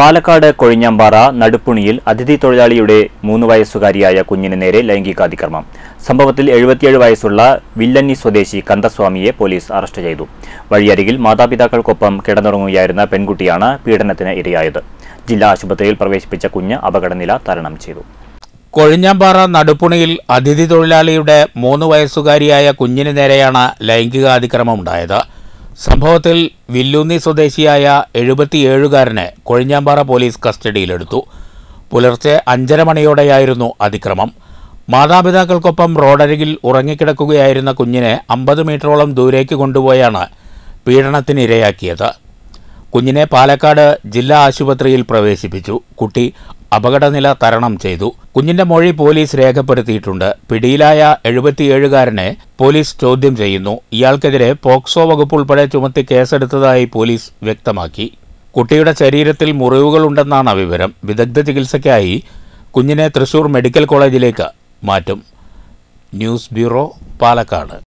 പാലക്കാട് കൊഴിഞ്ഞാമ്പാറ നടുപ്പുണിയിൽ അതിഥി തൊഴിലാളിയുടെ മൂന്ന് വയസ്സുകാരിയായ കുഞ്ഞിന് നേരെ ലൈംഗികാതിക്രമം സംഭവത്തിൽ എഴുപത്തിയേഴ് വയസ്സുള്ള വില്ലന്നി സ്വദേശി കന്തസ്വാമിയെ പോലീസ് അറസ്റ്റ് ചെയ്തു വഴിയരികിൽ മാതാപിതാക്കൾക്കൊപ്പം കിടന്നുറങ്ങുകയായിരുന്ന പെൺകുട്ടിയാണ് പീഡനത്തിന് ഇരയായത് ജില്ലാ ആശുപത്രിയിൽ പ്രവേശിപ്പിച്ച കുഞ്ഞ് അപകടനില തരണം ചെയ്തു കൊഴിഞ്ഞാമ്പാറ നടുപ്പുണിയിൽ അതിഥി തൊഴിലാളിയുടെ മൂന്ന് വയസ്സുകാരിയായ കുഞ്ഞിന് നേരെയാണ് ലൈംഗികാതിക്രമം ഉണ്ടായത് സംഭവത്തിൽ വില്ലൂന്നി സ്വദേശിയായ എഴുപത്തിയേഴുകാരനെ കൊഴിഞ്ഞാമ്പാറ പോലീസ് കസ്റ്റഡിയിലെടുത്തു പുലർച്ചെ അഞ്ചര മണിയോടെയായിരുന്നു അതിക്രമം മാതാപിതാക്കൾക്കൊപ്പം റോഡരികിൽ ഉറങ്ങിക്കിടക്കുകയായിരുന്ന കുഞ്ഞിനെ അമ്പത് മീറ്ററോളം ദൂരേക്ക് കൊണ്ടുപോയാണ് പീഡനത്തിനിരയാക്കിയത് കുഞ്ഞിനെ പാലക്കാട് ജില്ലാ ആശുപത്രിയിൽ പ്രവേശിപ്പിച്ചു കുട്ടി അപകടനില തരണം ചെയ്തു കുഞ്ഞിന്റെ മൊഴി പോലീസ് രേഖപ്പെടുത്തിയിട്ടുണ്ട് പിടിയിലായ എഴുപത്തിയേഴുകാരനെ പോലീസ് ചോദ്യം ചെയ്യുന്നു ഇയാൾക്കെതിരെ പോക്സോ വകുപ്പ് ഉൾപ്പെടെ ചുമത്തി കേസെടുത്തതായി പോലീസ് വ്യക്തമാക്കി കുട്ടിയുടെ ശരീരത്തിൽ മുറിവുകളുണ്ടെന്നാണ് വിവരം വിദഗ്ധ ചികിത്സയ്ക്കായി കുഞ്ഞിനെ തൃശൂർ മെഡിക്കൽ കോളേജിലേക്ക് മാറ്റും ന്യൂസ് ബ്യൂറോ പാലക്കാട്